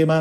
ఏమా?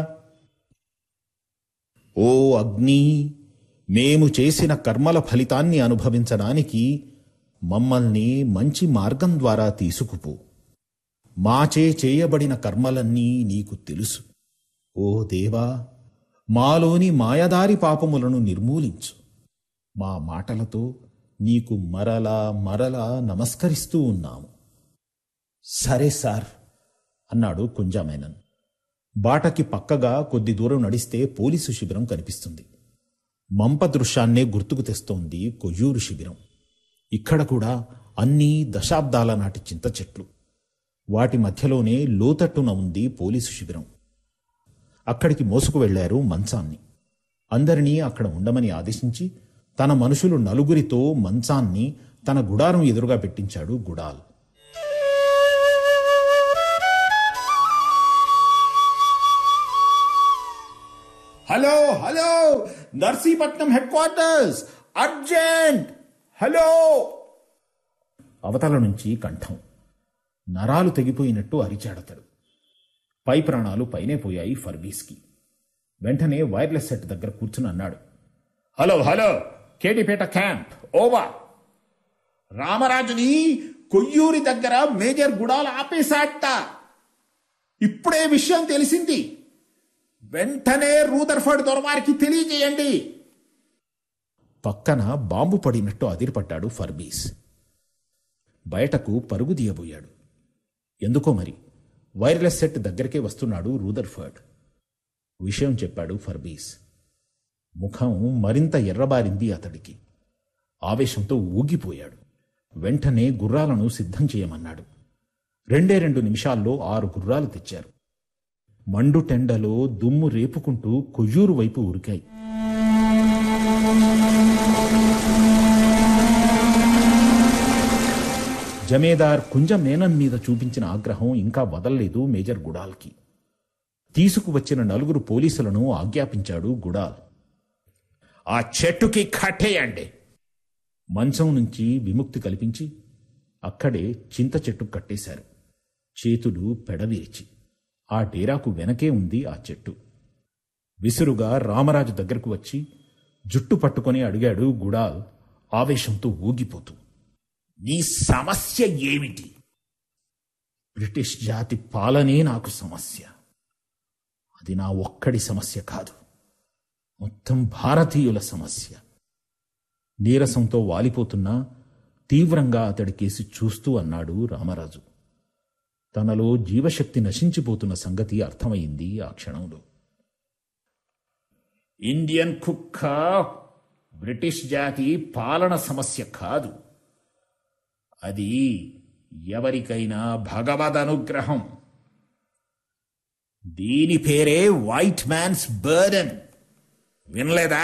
ఓ అగ్ని మేము చేసిన కర్మల ఫలితాన్ని అనుభవించడానికి మమ్మల్ని మంచి మార్గం ద్వారా తీసుకుపో మాచే చేయబడిన కర్మలన్నీ నీకు తెలుసు ఓ దేవా మాలోని మాయదారి పాపములను నిర్మూలించు మా మాటలతో నీకు మరలా మరలా నమస్కరిస్తూ ఉన్నాము సరే సార్ అన్నాడు కుంజామేనన్ బాటకి పక్కగా కొద్ది దూరం నడిస్తే పోలీసు శిబిరం కనిపిస్తుంది మంప దృశ్యాన్నే గుర్తుకు తెస్తోంది కొయ్యూరు శిబిరం ఇక్కడ కూడా అన్నీ దశాబ్దాల నాటి చింత చెట్లు వాటి మధ్యలోనే లోతట్టున ఉంది పోలీసు శిబిరం అక్కడికి మోసుకు వెళ్లారు మంచాన్ని అందరినీ అక్కడ ఉండమని ఆదేశించి తన మనుషులు నలుగురితో మంచాన్ని తన గుడారం ఎదురుగా పెట్టించాడు Goodall hello hello Narsipatnam headquarters urgent hello అవతల నుంచి కంఠం నరాలు తెగిపోయినట్టు అరిచాడతడు పై ప్రాణాలు పైనే పోయాయి ఫర్వీస్కి వెంటనే వైర్లెస్ సెట్ దగ్గర కూర్చుని అన్నాడు హలో హలో కేటిపేట క్యాంప్ ఓవా రామరాజుని కొయ్యూరి దగ్గర మేజర్ గుడాలు ఆపేశాట ఇప్పుడే విషయం తెలిసింది వెంటనే రూదర్ఫర్డ్ దొరవారికి తెలియజేయండి పక్కన బాంబు పడినట్టు అదిరిపడ్డాడు ఫర్బీస్ బయటకు పరుగు తీయబోయాడు ఎందుకో మరి వైర్లెస్ సెట్ దగ్గరికే వస్తున్నాడు రూదర్ఫర్డ్ విషయం చెప్పాడు ఫర్బీస్ ముఖం మరింత ఎర్రబారింది అతడికి ఆవేశంతో ఊగిపోయాడు వెంటనే గుర్రాలను సిద్ధం చేయమన్నాడు రెండే రెండు నిమిషాల్లో ఆరు గుర్రాలు తెచ్చారు మండు టెండలో దుమ్ము రేపుకుంటూ కొయ్యూరు వైపు ఉరికాయి జమేదార్ కుంజం మేనన్ మీద చూపించిన ఆగ్రహం ఇంకా వదల్లేదు మేజర్ గుడాల్కి తీసుకువచ్చిన నలుగురు పోలీసులను ఆజ్ఞాపించాడు గుడాల్ ఆ చెట్టుకి కట్టేయండి మంచం నుంచి విముక్తి కల్పించి అక్కడే చింత చెట్టు కట్టేశారు చేతులు పెడవిరిచి ఆ డేరాకు వెనకే ఉంది ఆ చెట్టు విసురుగా రామరాజు దగ్గరకు వచ్చి జుట్టు పట్టుకొని అడిగాడు గుడాల్ ఆవేశంతో ఊగిపోతూ నీ సమస్య ఏమిటి బ్రిటిష్ జాతి పాలనే నాకు సమస్య అది నా ఒక్కడి సమస్య కాదు మొత్తం భారతీయుల సమస్య నీరసంతో వాలిపోతున్నా తీవ్రంగా అతడి కేసి చూస్తూ అన్నాడు రామరాజు తనలో జీవశక్తి నశించిపోతున్న సంగతి అర్థమైంది ఆ క్షణంలో ఇండియన్ కుక్క బ్రిటిష్ జాతి పాలన సమస్య కాదు అది ఎవరికైనా భగవద్ అనుగ్రహం దీని పేరే వైట్ మ్యాన్స్ బర్డన్ వినలేదా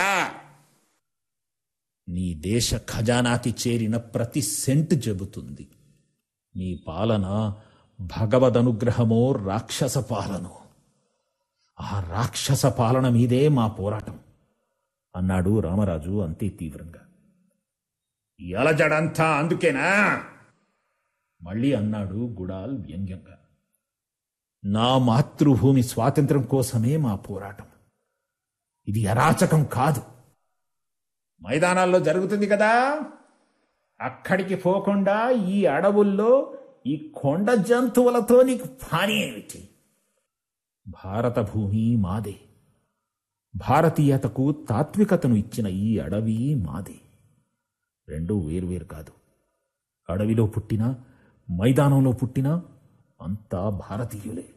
నీ దేశ ఖజానాకి చేరిన ప్రతి సెంట్ చెబుతుంది నీ పాలన భగవదనుగ్రహమో రాక్షస పాలనో ఆ రాక్షస పాలన మీదే మా పోరాటం అన్నాడు రామరాజు అంతే తీవ్రంగా ఎలజడంతా అందుకేనా మళ్ళీ అన్నాడు గుడాల్ వ్యంగ్యంగా నా మాతృభూమి స్వాతంత్రం కోసమే మా పోరాటం ఇది అరాచకం కాదు మైదానాల్లో జరుగుతుంది కదా అక్కడికి పోకుండా ఈ అడవుల్లో ఈ కొండ జంతువులతో నీకు పని ఏమిటి భారత భూమి మాదే భారతీయతకు తాత్వికతను ఇచ్చిన ఈ అడవి మాదే రెండూ వేర్వేరు కాదు అడవిలో పుట్టినా మైదానంలో పుట్టినా అంతా భారతీయులే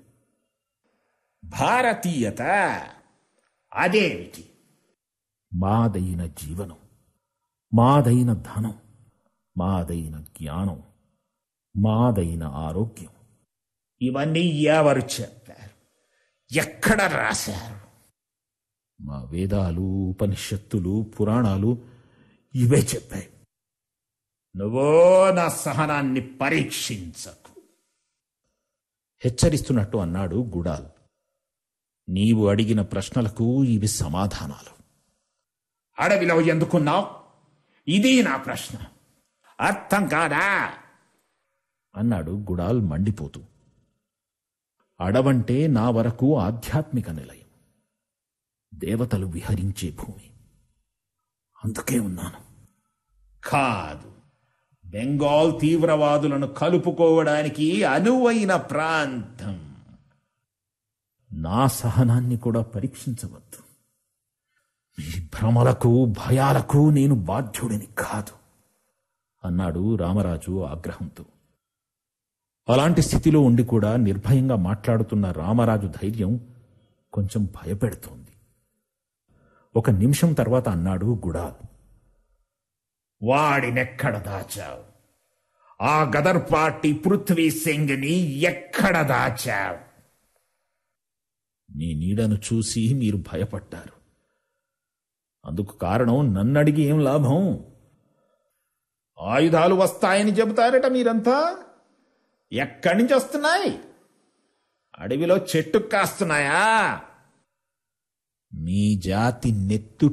భారతీయత అదేమిటి మాదైన జీవనం మాదైన ధనం మాదైన జ్ఞానం మాదైన ఆరోగ్యం ఇవన్నీ ఎవరు చెప్పారు ఎక్కడ రాశారు మా వేదాలు ఉపనిషత్తులు పురాణాలు ఇవే చెప్పాయి నువ్వో నా సహనాన్ని పరీక్షించకు హెచ్చరిస్తున్నట్టు అన్నాడు గుడాల్ నీవు అడిగిన ప్రశ్నలకు ఇవి సమాధానాలు అడవిలో ఎందుకున్నావు ఇది నా ప్రశ్న అర్థం కాదా అన్నాడు గుడాల్ మండిపోతూ అడవంటే నా వరకు ఆధ్యాత్మిక నిలయం దేవతలు విహరించే భూమి అందుకే ఉన్నాను కాదు బెంగాల్ తీవ్రవాదులను కలుపుకోవడానికి అనువైన ప్రాంతం నా సహనాన్ని కూడా పరీక్షించవద్దు మీ భ్రమలకు భయాలకు నేను బాధ్యుడిని కాదు అన్నాడు రామరాజు ఆగ్రహంతో అలాంటి స్థితిలో ఉండి కూడా నిర్భయంగా మాట్లాడుతున్న రామరాజు ధైర్యం కొంచెం భయపెడుతోంది ఒక నిమిషం తర్వాత అన్నాడు గుడాల్ వాడినెక్కడ దాచావు ఆ గదర్ పార్టీ పృథ్వీ సింగ్ని ఎక్కడ దాచావు మీ నీడను చూసి మీరు భయపడ్డారు అందుకు కారణం నన్నడిగి ఏం లాభం ఆయుధాలు వస్తాయని చెబుతారట మీరంతా ఎక్కడి నుంచి వస్తున్నాయి అడవిలో చెట్టు కాస్తున్నాయా మీ జాతి నెత్తు